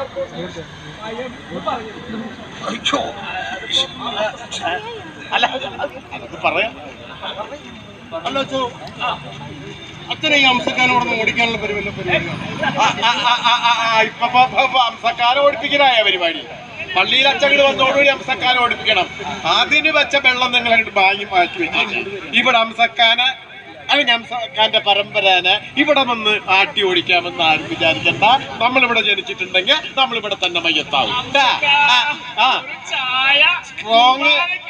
പറയാം അല്ല അച്ഛോ അച്ഛനെ ഈ അംസക്കാരോട് ഓടിക്കാനുള്ള പരിപാടി പരിപാടിയാണ് ഇപ്പൊ ഇപ്പൊ- ഇപ്പൊ- ഇപ്പൊ അംസക്കാരെ ഓടിപ്പിക്കാനായ പരിപാടി പള്ളിയിൽ അച്ഛങ്ങൾ വന്നോടുകൂടി അംസക്കാരെ ഓടിപ്പിക്കണം അതിന് വെച്ച വെള്ളം നിങ്ങൾ അങ്ങോട്ട് വാങ്ങി മാറ്റി വെച്ചേക്ക് ഇവിടെ അംസക്കാനെ അല്ലെങ്കിൽ അംസക്കാന്റെ പരമ്പരനെ ഇവിടെ വന്ന് ആട്ടി ഓടിക്കാമെന്ന് ആരും വിചാരിക്കണ്ട നമ്മളിവിടെ ജനിച്ചിട്ടുണ്ടെങ്കിൽ നമ്മളിവിടെ തന്നെ മയ്യത്താവും ട്ടാ. ആ, ആ ചായ സ്ട്രോങ്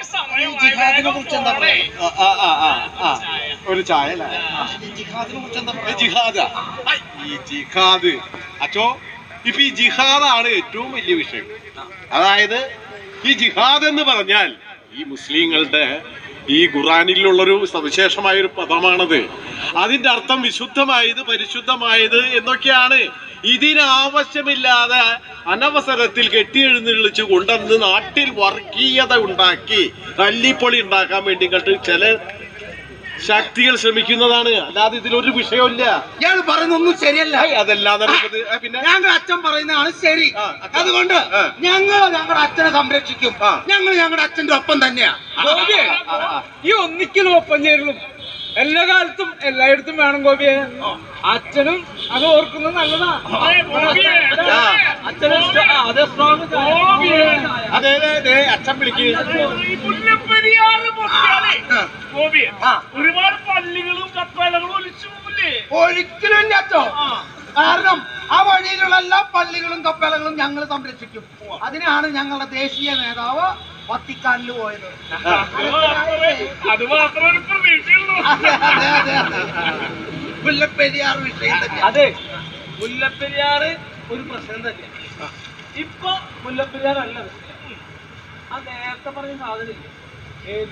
ജിഹാദിനെ കുറിച്ച് എന്താ പറയാ ഒരു ചായ അല്ലേ ജിഹാദിനെ കുറിച്ച് എന്താ പറയാ ജിഹാദ് ഈ ജിഹാദ് അച്ചോ ഇപ്പൊ ഈ ജിഹാദാണ് ഏറ്റവും വലിയ വിഷയം അതായത് ഈ ജിഹാദ് എന്ന് പറഞ്ഞാൽ ഈ മുസ്ലിങ്ങളുടെ ഈ ഖുറാനിലുള്ളൊരു സവിശേഷമായ ഒരു പദമാണത് അതിന്റെ അർത്ഥം വിശുദ്ധമായത് പരിശുദ്ധമായത് എന്നൊക്കെയാണ് ഇതിനാവശ്യമില്ലാതെ അനവസരത്തിൽ കെട്ടിയെഴുന്നള്ളിച്ച് കൊണ്ടുവന്ന് നാട്ടിൽ വർഗീയത ഉണ്ടാക്കി തല്ലിപ്പൊളി ഉണ്ടാക്കാൻ വേണ്ടി ഇങ്ങോട്ട് ചില ശക്തികൾ ശ്രമിക്കുന്നതാണ് അല്ലാതെ ഇതിലൊരു വിഷയമില്ല ഇയാൾ പറയുന്നൊന്നും ശരിയല്ല അതല്ലാതെ നമുക്കിത് ആ, പിന്നെ ഞങ്ങളുടെ അച്ഛൻ പറയുന്നതാണ് ശരി ആ, അച്ഛൻ. അതുകൊണ്ട് ആ. ഞങ്ങൾ ഞങ്ങളുടെ അച്ഛനെ സംരക്ഷിക്കും ആ. ഞങ്ങൾ ഞങ്ങളുടെ അച്ഛന്റെ ഒപ്പം തന്നെയാ ഗോപിയെ ഈ ഒന്നിക്കലും ഒപ്പം ചേരലും എല്ലാ കാലത്തും എല്ലായിടത്തും വേണം ഗോപിയെ അച്ഛനും അത് ഓർക്കുന്നത് നല്ലതാ അച്ഛനെ അതെ സ്ട്രോങ് അതെ അതെ അതെ അച്ഛൻ വിളിക്കുക മുല്ലപ്പെരിയാറ് പൊട്ടിയാലേ ഗോപിയെ ഒരുപാട് പള്ളികളും കപ്പലകളും ഒലിച്ചു പോകില്ലേ ഒരിക്കലും ഇല്ല അച്ഛോ കാരണം ആ വഴിയിലുള്ള എല്ലാ പള്ളികളും കപ്പലകളും ഞങ്ങൾ സംരക്ഷിക്കും അതിനാണ് ഞങ്ങളുടെ ദേശീയ നേതാവ് വത്തിക്കാനിൽ പോയത് അത് മാത്രമേ ഒരു പ്രതീക്ഷയുള്ളൂ അതെ അതെ അതെ അതെ മുല്ലപ്പെരിയാർ വിഷയം തന്നെ അതെ മുല്ലപ്പെരിയാറ് ഒരു പ്രശ്നം തന്നെ ഇപ്പൊ മുല്ലപ്പെരിയാർ അല്ല പ്രശ്നം ആ നേരത്തെ പറഞ്ഞ സാധനം ഏത്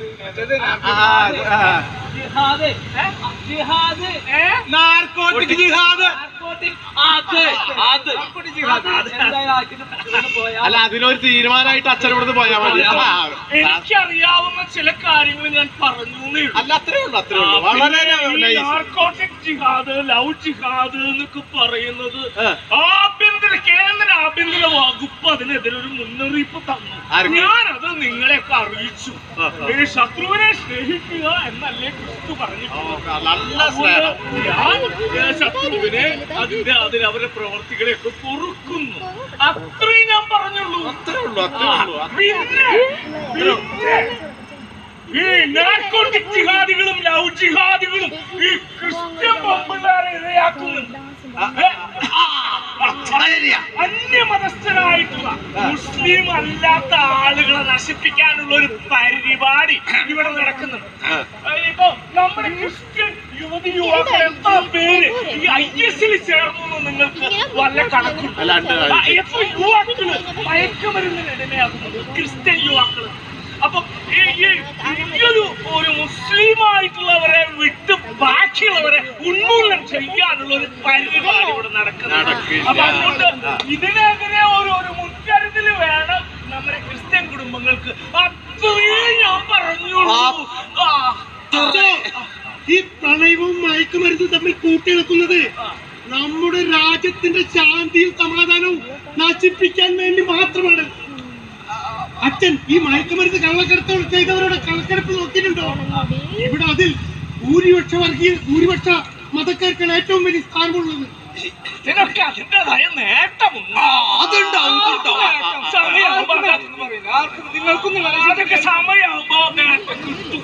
ജിഹാദ് ഏ? ജിഹാദ് നാർക്കോട്ടിക് ജിഹാദ് നാർക്കോട്ടിക് അത് അത് അത് എന്തായാലും ആക്കിയിട്ട് ഇവിടുന്ന് പോയാ അല്ല അതിനൊരു തീരുമാനമായിട്ട് അച്ഛൻ ഇവിടുന്ന് പോയാൽ മതി ആ, എനിക്കറിയാവുന്ന ചില കാര്യങ്ങൾ ഞാൻ പറഞ്ഞു എന്നേ ഉള്ളൂ. അല്ല അത്രേ ഉള്ളൂ അത്രേ ഉള്ളൂ വളരെ നൈസ് നാർക്കോട്ടിക് ജിഹാദ് ലവ് ജിഹാദ് എന്നൊക്കെ പറയുന്നത് ആ. ആഭ്യന്തര കേന്ദ്ര ആഭ്യന്തര വകുപ്പ് അതിനെതിരെ ഒരു മുന്നറിയിപ്പ് തന്നു ആർക്ക്? ഞാനത് നിങ്ങളെയൊക്കെ അറിയിച്ചു ഈ ശത്രുവിനെ സ്നേഹിക്കുക എന്നല്ലേ ക്രിസ്തു പറഞ്ഞിട്ടുള്ളത് നല്ല സ്നേഹം ഞാൻ ഏ, ശത്രുവിനെ അതിന്റെ അതിൽ അവരുടെ പ്രവർത്തികളെയൊക്കെ പൊറുക്കുന്നു അത്രയും ഞാൻ പറഞ്ഞുള്ളൂ അത്രേ ഉള്ളൂ അത്രേ ഉള്ളൂ പിന്നെ പിന്നെ ഈ നാർക്കോട്ടിക് ജിഹാദികളും ലവ് ജിഹാദികളും ഈ ക്രിസ്ത്യൻ ബൊമ്പിള്ളാരെ ഇരയാക്കുന്നുണ്ട് ഏ? ആ, ആ, അന്യമതസ്ഥരായിട്ടുള്ള മുസ്ലിം അല്ലാത്ത ആളുകളെ നശിപ്പിക്കാനുള്ള ഒരു പരിപാടി ഇവിടെ നടക്കുന്നുണ്ട് ഇപ്പൊ നമ്മുടെ ക്രിസ്ത്യൻ യുവതി യുവാക്കൾ എത്ര പേര് ഈ ഐ എസിൽ ചേർന്നു എന്ന് നിങ്ങൾക്ക് വല്ല കണക്കുണ്ട് അല്ലാണ്ട് ആ, എത്ര യുവാക്കള് മയക്കുമരുന്നിന് ഇടമയാകുന്നത് ക്രിസ്ത്യൻ യുവാക്കള് അപ്പൊ ഈ ഈ- ഈ ഒരു ഒരു മുസ്ലിം ആയിട്ടുള്ളവരെ വിട്ട് ബാക്കിയുള്ളവരെ ഉന്മൂലനം ചെയ്യാനുള്ള ഒരു പരിപാടി ഇവിടെ നടക്കുന്നുണ്ട് നടക്കില്ല. അപ്പൊ അതുകൊണ്ട് ഇതിനെതിരെ ഒരു ഒരു മുൻകരുതൽ വേണം നമ്മുടെ ക്രിസ്ത്യൻ കുടുംബങ്ങൾക്ക് അത്രയും ഞാൻ പറഞ്ഞുള്ളൂ ആ. ഈ പ്രണയവും മയക്കുമരുന്നും തമ്മിൽ കൂട്ടിയിളക്കുന്നത് നമ്മുടെ രാജ്യത്തിന്റെ ശാന്തിയും സമാധാനവും നശിപ്പിക്കാൻ വേണ്ടി മാത്രമാണ് അച്ഛൻ ഈ മയക്കുമരുന്ന് കള്ളക്കടത്ത് ചെയ്തവരുടെ കണക്കെടുപ്പ് നോക്കിയിട്ടുണ്ടോ ഇവിടെ അതിൽ ഭൂരിപക്ഷ വർഗീയ ഭൂരിപക്ഷ മതക്കാർക്കാണ് ഏറ്റവും വലിയ സ്ഥാനമുള്ളത് ഇതിനൊക്കെ അതിൻ്റെതായ നേട്ടമുണ്ട് അതുണ്ടാവും സമയമാകുമ്പോ അതൊന്നും പറയില്ല. ആർക്കും നിങ്ങൾക്കൊന്നും അതൊക്കെ സമയമാകുമ്പോ നേട്ടം കിട്ടും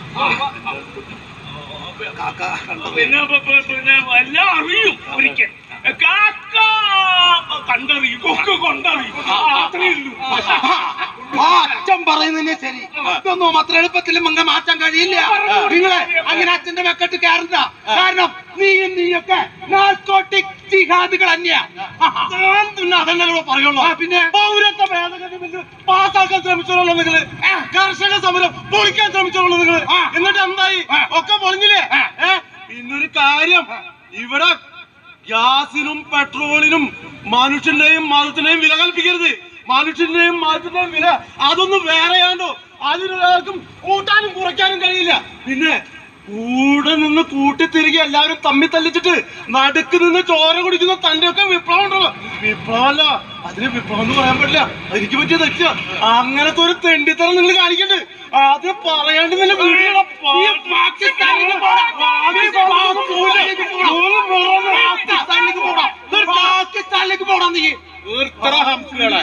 പിന്നെ പ- പ- പിന്നെ എല്ലാം അറിയും ഒരിക്കൽ കാക്ക കണ്ടറിയും കൊക്ക് കൊണ്ടറിയും ആ, അത്രേ ഉള്ളൂ ആ അച്ഛൻ പറയുന്നതിന് ശരി ഇതൊന്നും അത്ര എളുപ്പത്തിൽ മങ്ങ മാറ്റാൻ കഴിയില്ല നിങ്ങളെ അങ്ങനെ അച്ഛന്റെ മെക്കെട്ട് കയറുന്ന കാരണം നീയും നീയൊക്കെ നാർക്കോട്ടിക് ജിഹാദുകൾ തന്നെയാ ഞാൻ പിന്നെ അതന്നെ പറയുള്ളൂ പിന്നെ പൗരത്വ ഭേദഗതി ബില്ല് പാസ്സാക്കാൻ ശ്രമിച്ചോളൂ നിങ്ങള് കർഷക സമരം പൊളിക്കാൻ ശ്രമിച്ചോളൂ നിങ്ങള് എന്നിട്ട് എന്തായി ഒക്കെ പൊളിഞ്ഞില്ലേ ഏ? പിന്നൊരു കാര്യം ഇവിടെ ഗ്യാസിനും പെട്രോളിനും മനുഷ്യന്റെയും മതത്തിന്റെയും വില കൽപ്പിക്കരുത് മനുഷ്യന്റെയും മതത്തിന്റെയും വില അതൊന്നും വേറെയാണ്ടോ അതിനൊരാൾക്കും കൂട്ടാനും കുറയ്ക്കാനും കഴിയില്ല പിന്നെ കൂടെ നിന്ന് കൂട്ടിത്തിരികെ എല്ലാവരും തമ്മി തല്ലിച്ചിട്ട് നടുക്ക് നിന്ന് ചോര കുടിക്കുന്ന തന്റെ ഒക്കെ വിപ്ലവം ഉണ്ടല്ലോ വിപ്ലവമല്ല അതിന് വിപ്ലവം എന്ന് പറയാൻ പറ്റില്ല എനിക്ക് പറ്റിയ തെറ്റാ അങ്ങനത്തെ ഒരു തെണ്ടിത്തരം നിങ്ങൾ കാണിക്കണ്ട് അത് പറയാണ്ട് നിന്നെ വീട്ടിലുള്ള ഈ പാകിസ്ഥാനിലേക്ക് പോടാ. പാകിസ്ഥാനിലേക്ക് പോടാ. പാകിസ്ഥാനിലേക്ക് പോടാ. ഒരു പാകിസ്ഥാനിലേക്ക് പോടാ നീ നിർത്തറ ഹംസകളെ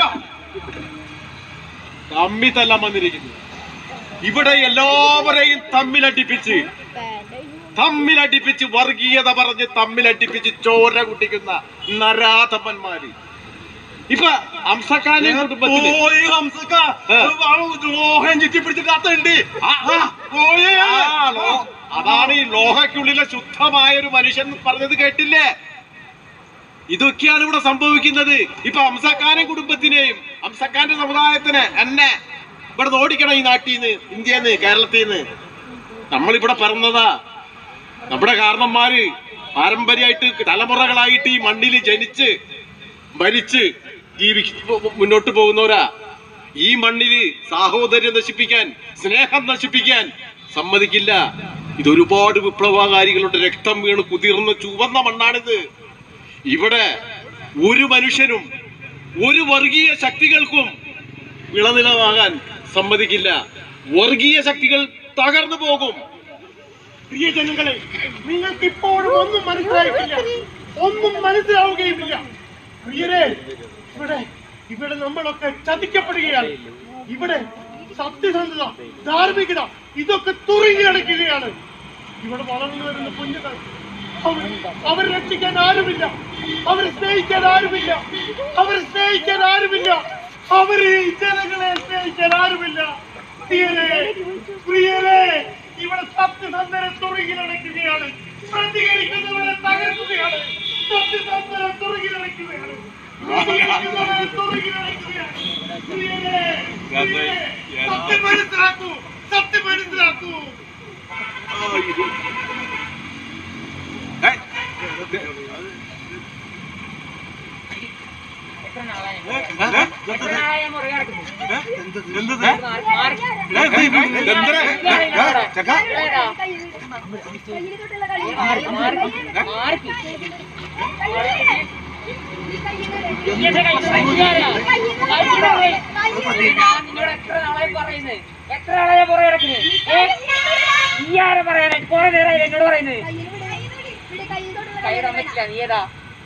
തമ്മി തല്ലാൻ വന്നിരിക്കുന്നു ഇവിടെ എല്ലാവരെയും തമ്മിലടിപ്പിച്ച് തമ്മിലടിപ്പിച്ച് വർഗീയത പറഞ്ഞ് തമ്മിലടിപ്പിച്ച് ചോര കുട്ടിക്കുന്ന നരാധമന്മാര് ഇപ്പൊ അംസക്കാന്റെ കുടുംബത്തില് പോയി ഹംസക്ക ലോഹം ചുറ്റി പിടിച്ചിട്ടുണ്ട് ആ, ലോ- അതാണ് ഈ ലോഹയ്ക്കുള്ളിലെ ശുദ്ധമായ ഒരു മനുഷ്യൻ പറഞ്ഞത് കേട്ടില്ലേ ഇതൊക്കെയാണ് ഇവിടെ സംഭവിക്കുന്നത് ഇപ്പൊ അംസക്കാരൻ കുടുംബത്തിനെയും അംസക്കാരന്റെ സമുദായത്തിന് എന്നെ ഇവിടെ നിന്ന് ഓടിക്കണം ഈ നാട്ടിൽ നിന്ന് ഇന്ത്യയിൽ നിന്ന് കേരളത്തിൽ നിന്ന് നമ്മളിവിടെ പറഞ്ഞതാ നമ്മുടെ കാരണന്മാര് പാരമ്പര്യമായിട്ട് തലമുറകളായിട്ട് ഈ മണ്ണിൽ ജനിച്ച് മരിച്ച് ജീവി മുന്നോട്ട് പോകുന്നവരാ ഈ മണ്ണില് സാഹോദര്യം നശിപ്പിക്കാൻ സ്നേഹം നശിപ്പിക്കാൻ സമ്മതിക്കില്ല ഇതൊരുപാട് വിപ്ലവകാരികളുടെ രക്തം വീണ് കുതിർന്ന് ചുവന്ന മണ്ണാണിത് ഇവിടെ ഒരു മനുഷ്യനും ഒരു വർഗീയ ശക്തികൾക്കും വിളനിലമാകാൻ സമ്മതിക്കില്ല വർഗീയ ശക്തികൾ തകർന്നു പോകും പ്രിയ ജനങ്ങളെ നിങ്ങൾക്ക് ഇപ്പോഴും ഒന്നും മനസ്സിലായിട്ടില്ല ഒന്നും മനസ്സിലാവുകയുമില്ല പ്രിയരെ ഇവിടെ ഇവിടെ നമ്മളൊക്കെ ചതിക്കപ്പെടുകയാണ് ഇവിടെ സത്യസന്ധത ധാർമ്മികത ഇതൊക്കെ തുറങ്ങി നടക്കുകയാണ് ഇവിടെ വളർന്നു വരുന്ന കുഞ്ഞുങ്ങൾ അവർ അവർ രക്ഷിക്കാൻ ആരുമില്ല അവരെ സ്നേഹിക്കാൻ ആരുമില്ല അവരെ സ്നേഹിക്കാൻ ആരുമില്ല അവര് ഈ ജനങ്ങളെ സ്നേഹിക്കാൻ ആരുമില്ല പ്രിയരെ പ്രിയരെ ഇവിടെ സത്യസന്ധരെ തുറങ്ങി നടക്കുകയാണ് പ്രതികരിക്കുന്നവരെ തകർക്കുകയാണ് സത്യസന്ധരെ തുറങ്ങി നടക്കുകയാണ് പ്രതികരിക്കുന്നവരെ തുറങ്ങി നടക്കുകയാണ് പ്രിയരെ പ്രിയരെ, സത്യം മനസ്സിലാക്കൂ സത്യം മനസ്സിലാക്കൂ എത്ര നാളെ പറയുന്നത് എത്ര നാളെ പുറകെ കിടക്കുന്നത് ഈ ആരെ പറയാനായിട്ട് കുറെ നേരമായി എന്നോട് പറയുന്നത് കൈയിടാൻ പറ്റില്ല നീ ഏതാ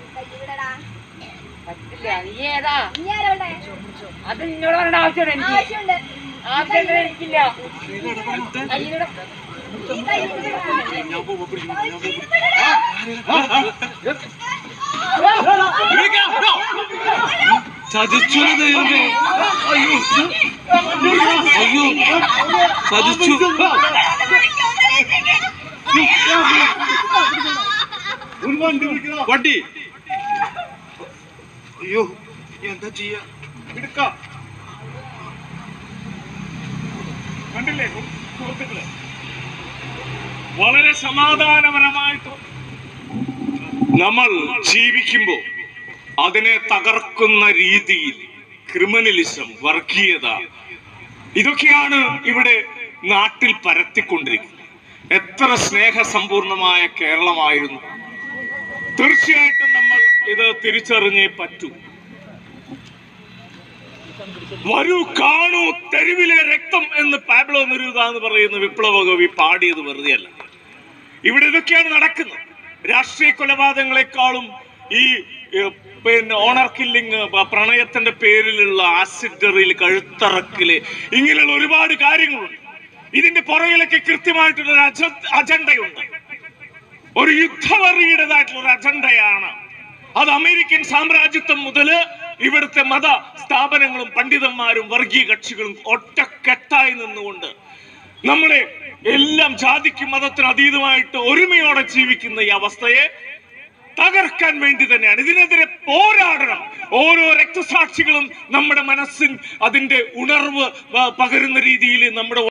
പറ്റില്ല നീ ഏതാ അത് നിന്നോട് പറയേണ്ട ആവശ്യമുണ്ട് എനിക്ക് ആവശ്യം എനിക്കില്ല കയ്യിലൂടെ ചതിച്ചു ദൈവമേ അയ്യോ അയ്യോ ചതിച്ചു വണ്ടി അയ്യോ എന്താ ചെയ്യാ എടുക്കാം കണ്ടില്ലേ സുഹൃത്തുക്കളെ വളരെ സമാധാനപരമായിട്ട് നമ്മൾ ജീവിക്കുമ്പോൾ അതിനെ തകർക്കുന്ന രീതിയിൽ ക്രിമിനലിസം വർഗീയത ഇതൊക്കെയാണ് ഇവിടെ നാട്ടിൽ പരത്തിക്കൊണ്ടിരിക്കുന്നത് എത്ര സ്നേഹസമ്പൂർണമായ കേരളമായിരുന്നു തീർച്ചയായിട്ടും നമ്മൾ ഇത് തിരിച്ചറിഞ്ഞേ പറ്റൂ വരൂ കാണൂ തെരുവിലെ രക്തം എന്ന് പാബ്ലോ നെരൂദ എന്ന് പറയുന്ന വിപ്ലവ കവി പാടിയത് വെറുതെയല്ല ഇവിടെ ഇതൊക്കെയാണ് നടക്കുന്നത് രാഷ്ട്രീയ കൊലപാതകങ്ങളെക്കാളും ഈ ഏഹ്, പിന്നെ ഓണർ കില്ലിങ് പ്രണയത്തിന്റെ പേരിലുള്ള ആസിഡ് റീൽ കഴുത്തറക്കില് ഇങ്ങനെയുള്ള ഒരുപാട് കാര്യങ്ങളുണ്ട് ഇതിന്റെ പുറകിലൊക്കെ കൃത്യമായിട്ടുള്ള ഒരു അജ- അജണ്ടയുണ്ട് ഒരു യുദ്ധവറിയുടേതായിട്ടുള്ള ഒരു അജണ്ടയാണ് അത് അമേരിക്കൻ സാമ്രാജ്യത്വം മുതല് ഇവിടുത്തെ മത സ്ഥാപനങ്ങളും പണ്ഡിതന്മാരും വർഗീയ കക്ഷികളും ഒറ്റക്കെട്ടായി നിന്നുകൊണ്ട് നമ്മളെ എല്ലാം ജാതിക്കും മതത്തിനും അതീതമായിട്ട് ഒരുമയോടെ ജീവിക്കുന്ന ഈ അവസ്ഥയെ തകർക്കാൻ വേണ്ടി തന്നെയാണ് ഇതിനെതിരെ പോരാടണം ഓരോ രക്തസാക്ഷികളും നമ്മുടെ മനസ്സിൽ അതിന്റെ ഉണർവ് പ- പകരുന്ന രീതിയിൽ നമ്മുടെ